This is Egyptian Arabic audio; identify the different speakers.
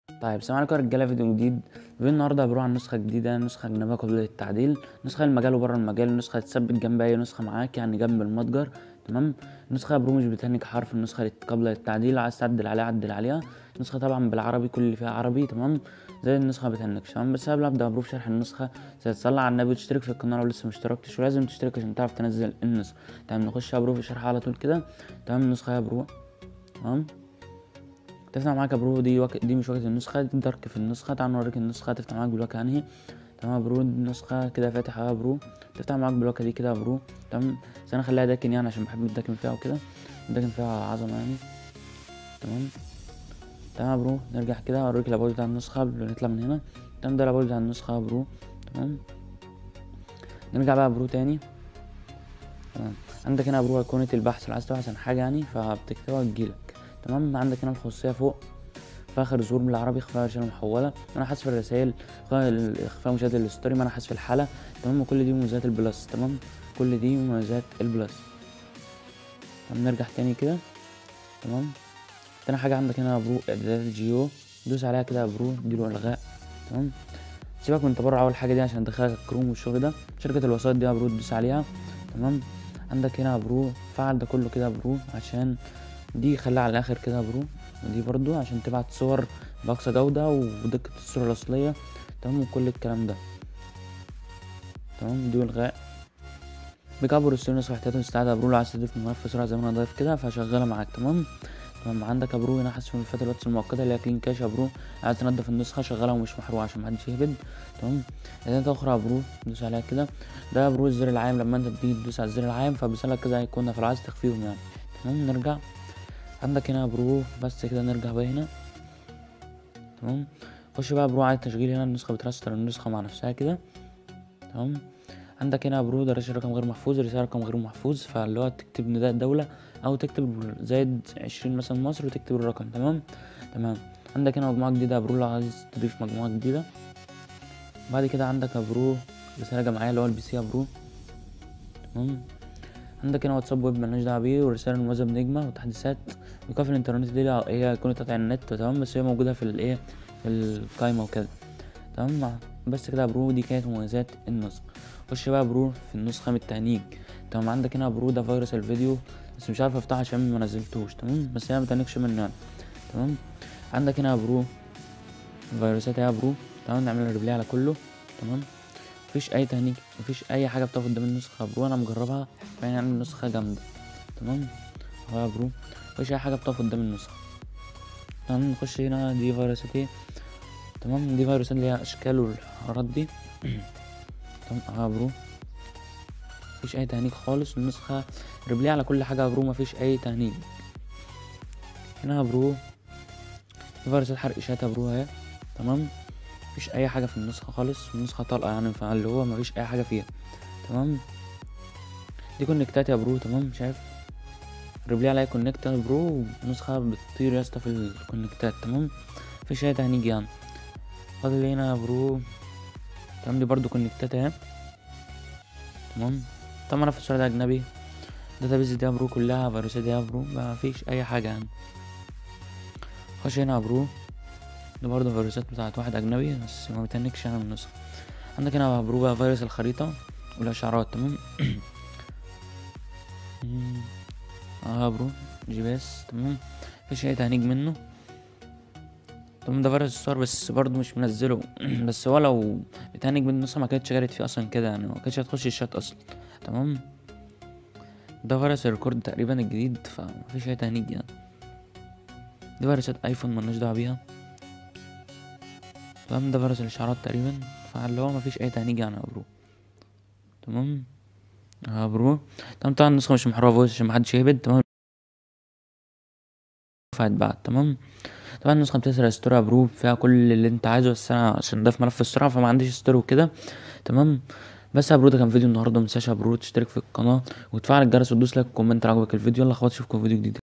Speaker 1: طيب السلام عليكم يا رجاله فيديو جديد فيديو النهارده بروح عن نسخه جديده نسخه اجنبيه قابله للتعديل نسخه المجال وبره المجال نسخه تثبت جنب اي نسخه معاك يعني جنب المتجر تمام نسخه برو مش بتهنك حرف النسخه اللي قابله للتعديل عايز تعدل عليها عدل عليها نسخه طبعا بالعربي كل اللي فيها عربي تمام زي النسخه بتهنكش تمام بس قبل ابدا برو في شرح النسخه تصلي على النبي وتشترك في القناه لو لسه مشتركتش ولازم تشترك عشان تعرف تنزل النسخه تمام نخش يا برو في الشرح على طول كده تمام النسخه يا برو تمام تفتح معاك يا برو دي وك... دي مش واجهة النسخة دي درك في النسخة تعال نوريك النسخة تفتح معاك بالواجهة انهي تمام يا برو النسخة كده فاتح يا برو تفتح معاك بالواجهة دي كده يا برو تمام بس انا خليها داكن يعني عشان بحب الداكن فيها وكده الداكن فيها عظمة يعني تمام تمام يا برو نرجع كده اوريك الابواب بتاع النسخة نطلع من هنا تمام ده الابواب بتاع النسخة يا برو تمام نرجع بقى يا برو تاني تمام عندك هنا يا برو ايقونة البحث لو عايز تبحث عن حاجة يعني فبتكتبها تجيلك تمام عندك هنا الخصوصية فوق في اخر ظهور بالعربي اخفاء رسالة محولة انا حذف الرسائل اخفاء مشاهدة الستوري انا حذف الحالة تمام وكل دي مميزات البلس تمام كل دي مميزات البلس تمام نرجع تاني كده تمام تاني حاجة عندك هنا برو اعدادات الجيو دوس عليها كده يا برو اديله الغاء تمام سيبك من تبرع اول حاجة دي عشان تدخلك الكروم والشغل ده شركة الوسائط دي يا برو تدوس عليها تمام عندك هنا يا برو فعل ده كله كده يا برو عشان دي خليها على الاخر كده يا برو ودي برضو عشان تبعت صور باقصى جودة ودقة الصورة الاصلية تمام وكل الكلام ده تمام دي الغاء بكبر الصورة نسخة احتياطي مستعدة يا برو لو عايز تضيف ملف سرعة زي ما انا ضايف كده فشغالة معاك تمام تمام عندك يا برو هنا حذف ملفات الواتس المؤقتة اللي هي كلين كاش يا برو عايز تنضف النسخة شغالة ومش محروقة عشان محدش يهبد تمام اعدادات اخرى يا برو دوس عليها كده ده يا برو الزر العام لما انت بتيجي تدوس على الزر العام فبيسألك كذا ايقونة فلو عايز تخفيهم يعني تمام نرجع عندك هنا برو بس كده نرجع بقى هنا تمام خش بقى برو على التشغيل هنا النسخة بترستر النسخة مع نفسها كده تمام عندك هنا برو ده رسالة رقم غير محفوظ رسالة رقم غير محفوظ فاللي هو تكتب نداء الدولة أو تكتب زائد عشرين مثلا مصر وتكتب الرقم تمام تمام عندك هنا مجموعة جديدة يا برو لو عايز تضيف مجموعة جديدة بعد كده عندك يا برو رسالة جماعية اللي هو البي سي يا برو تمام عندك هنا واتساب ويب ملناش دعوة بيه ورسالة مميزة بنجمة وتحديثات ايقاف الانترنت دي هي ايقونة قطع النت تمام بس هي موجودة في الايه في القايمة وكده تمام بس كده يا برو دي كانت مميزات النسخة خش بقى برو في النسخة من التهنيج تمام عندك هنا برو ده فيروس الفيديو بس مش عارف افتحه عشان ما نزلتوش تمام بس هي متهنكش منه يعني تمام عندك هنا يا برو فيروسات يا برو تمام نعمل ريبلاي على كله تمام مفيش اي تهنيج مفيش اي حاجه بتقف قدام النسخه برو انا مجربها فعلا يعني النسخه جامده تمام اهو يا برو مفيش اي حاجه بتقف قدام النسخه تمام نخش هنا دي فيروسات ايه تمام دي فيروسات اللي هي اشكال والحوارات دي تمام اهو يا برو مفيش اي تهنيج خالص النسخه ريبلاي على كل حاجه يا برو مفيش اي تهنيج هنا يا برو دي فيروسات حرق شات يا برو اهي تمام مفيش اي حاجه في النسخه خالص النسخه طلقه يعني فاللي هو مفيش اي حاجه فيها تمام دي كونكتات يا برو تمام شايف ريبلاي عليا كونكت يا برو نسخه بتطير يا اسطى في الكونكتات تمام مفيش اي تهنيج يعني فاضل هنا يا برو تمام دي برضو كونكتات اهي تمام طبعا انا في الصوره ده اجنبي داتابيز دي يا برو كلها فيروسات دي يا برو مفيش اي حاجه يعني خش هنا يا برو دي برضه فيروسات بتاعت واحد أجنبي بس ما بتهنكش يعني من النسخة عندك هنا برو بقى فيروس الخريطة والإشعارات تمام اه برو جي بي اس تمام مفيش أي تهنيج منه تمام ده فيروس الصور بس برضه مش منزله بس هو لو بتهنج من النسخة ما كانتش جرت فيه أصلا كده يعني ما كانتش هتخش الشات أصلا تمام ده فيروس الريكورد تقريبا الجديد فمفيش أي تهنيج يعني دي فيروسات ايفون ملناش دعوة بيها تمام ده فيروس الاشعارات تقريبا فاللي هو مفيش اي تهنيج يعني يا برو تمام اه برو تمام طبعا النسخة مش محروقة فويس عشان محدش يهبد تمام هتبعت تمام طبعا النسخة بتسرق ستوري يا برو فيها كل اللي انت عايزه بس انا عشان ضايف ملف السرعة فما عنديش ستوري وكده تمام بس يا برو ده كان فيديو النهارده متنساش يا برو تشترك في القناة وتفعل الجرس وتدوس لايك وكومنت لو عجبك الفيديو يلا اخوات اشوفكم في فيديو جديد